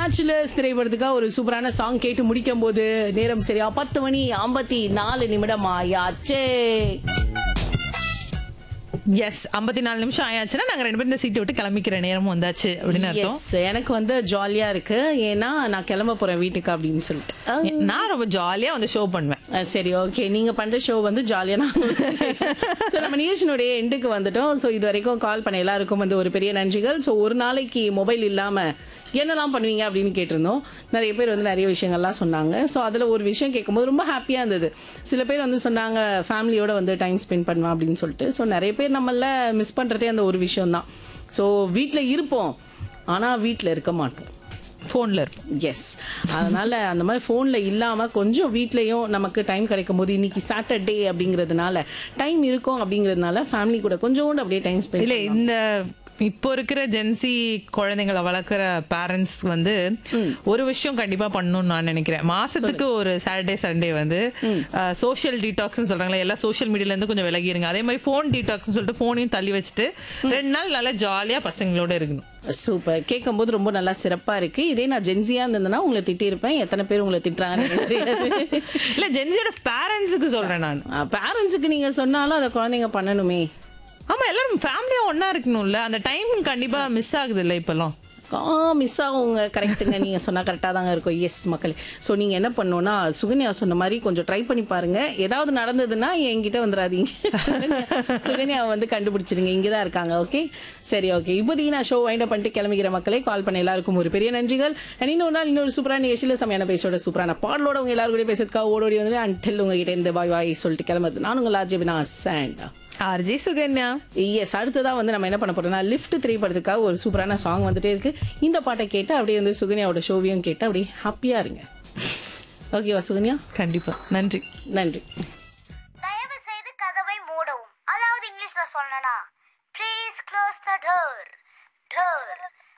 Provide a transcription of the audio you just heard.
bachelors திரைப்படத்துக்காக ஒரு சூப்பரான சாங் கேட்டு முடிக்கும் போது நேரம் சரியா பத்து மணி ஐம்பத்தி நாலு நிமிடம் ஆயாச்சே எஸ் ஐம்பத்தி நாலு நிமிஷம் ஆயாச்சுன்னா நாங்க ரெண்டு பேரும் இந்த சீட்டை விட்டு கிளம்பிக்கிற நேரம் வந்தாச்சு அப்படின்னு அர்த்தம் Yes, எனக்கு வந்து ஜாலியா இருக்கு ஏன்னா நான் கிளம்ப போறேன் வீட்டுக்கு அப்படின்னு சொல்லிட்டு அஹ், நான் ரொம்ப ஜாலியா வந்து ஷோ பண்ணுவேன் அஹ், சரி ஓகே நீங்க பண்ற ஷோ வந்து ஜாலியா ஸோ நம்ம நிகழ்ச்சியினுடைய எண்டுக்கு வந்துட்டோம் ஸோ இது வரைக்கும் கால் பண்ண எல்லாருக்கும் வந்து ஒரு பெரிய நன்றிகள் ஸோ ஒரு நாளைக்கு மொபைல் இல்லாம என்னெல்லாம் பண்ணுவீங்க அப்படின்னு கேட்டிருந்தோம் நிறைய பேர் வந்து நிறைய விஷயங்கள்லாம் சொன்னாங்க ஸோ அதில் ஒரு விஷயம் கேட்கும்போது ரொம்ப ஹாப்பியாக இருந்தது சில பேர் வந்து சொன்னாங்க ஃபேமிலியோட வந்து டைம் ஸ்பெண்ட் பண்ணுவேன் அப்படின்னு சொல்லிட்டு ஸோ நிறைய பேர் நம்மள மிஸ் பண்ணுறதே அந்த ஒரு விஷயம் தான் ஸோ வீட்டில் இருப்போம் ஆனால் வீட்டில் இருக்க மாட்டோம் போன்ல இருப்போம் எஸ் அதனால அந்த மாதிரி ஃபோனில் இல்லாமல் கொஞ்சம் வீட்லேயும் நமக்கு டைம் கிடைக்கும் போது இன்னைக்கு சாட்டர்டே அப்படிங்கிறதுனால டைம் இருக்கும் அப்படிங்கிறதுனால ஃபேமிலி கூட கொஞ்சோண்டு அப்படியே டைம் ஸ்பெண்ட் இல்ல இந்த இப்போ இருக்கிற ஜென்சி குழந்தைங்களை வளர்க்குற பேரண்ட்ஸ் வந்து ஒரு விஷயம் கண்டிப்பா பண்ணணும்னு நான் நினைக்கிறேன் மாசத்துக்கு ஒரு சாட்டர்டே சண்டே வந்து சோஷியல் டீடாக்ஸ் சொல்றாங்களே எல்லாம் சோஷியல் மீடியால இருந்து கொஞ்சம் விலகிருங்க அதே மாதிரி ஃபோன் டீடாக்ஸ் சொல்லிட்டு ஃபோனையும் தள்ளி வச்சுட்டு ரெண்டு நாள் நல்லா ஜாலியா பசங்களோட இருக்கணும் சூப்பர் கேட்கும்போது ரொம்ப நல்லா சிறப்பா இருக்கு இதே நான் ஜென்சியா இருந்ததுன்னா உங்களை திட்டியிருப்பேன் எத்தனை பேர் உங்களை திட்டுறாங்கன்னு எனக்கு தெரியாது இல்ல ஜென்சியோட பேரண்ட்ஸுக்கு சொல்றேன் நான் பேரண்ட்ஸுக்கு நீங்க சொன்னாலும் அதை குழந்தைங்க பண்ணணுமே ஆமா எல்லாரும் ஃபேமிலியா ஒண்ணா இருக்கணும்ல அந்த டைம் கண்டிப்பா மிஸ் ஆகுது இல்ல இப்பெல்லாம் ஆ மிஸ் ஆகுங்க கரெக்ட்டுங்க நீங்க சொன்னா கரெக்டாக தாங்க இருக்கும் எஸ் மக்களே ஸோ நீங்க என்ன பண்ணணும்னா சுகன்யா சொன்ன மாதிரி கொஞ்சம் ட்ரை பண்ணி பாருங்க ஏதாவது நடந்ததுன்னா என்கிட்ட வந்துடாதீங்க சுகன்யா சுகன்யா வந்து கண்டுபிடிச்சிருங்க இங்கே தான் இருக்காங்க ஓகே சரி ஓகே இப்போதைக்கு நான் ஷோ வைண்ட் அப் பண்ணிட்டு கிளம்பிக்கிற மக்களே கால் பண்ண எல்லாருக்கும் ஒரு பெரிய நன்றிகள் And இன்னொரு நாள் இன்னொரு சூப்பரான நிகழ்ச்சியில் செமையான பேச்சோட சூப்பரான பாடலோட உங்க எல்லாரும் கூட பேசுறதுக்காக ஓடோடி வந்து அன்டில் உங்ககிட்ட இருந்து பாய் பாய் சொல்லிட்டு கிளம்புறது நான் உங்கள் ஆர்ஜிபினா சாண்டா ஆர்ஜி சுகன்யா எஸ் அடுத்ததா வந்து நம்ம என்ன பண்ண போறோம்னா லிஃப்ட் திரைப்படத்துக்காக ஒரு சூப்பரான சாங் வந்துட்டே இருக்கு இந்த பாட்டை கேட்டு அப்படியே வந்து சுகன்யாவோட ஷோவையும் கேட்டு அப்படியே ஹாப்பியா இருங்க ஓகேவா சுகன்யா கண்டிப்பா நன்றி நன்றி தயவு செய்து கதவை மூடவும் அதாவது இங்கிலீஷ்ல சொல்லணும்னா please close the door door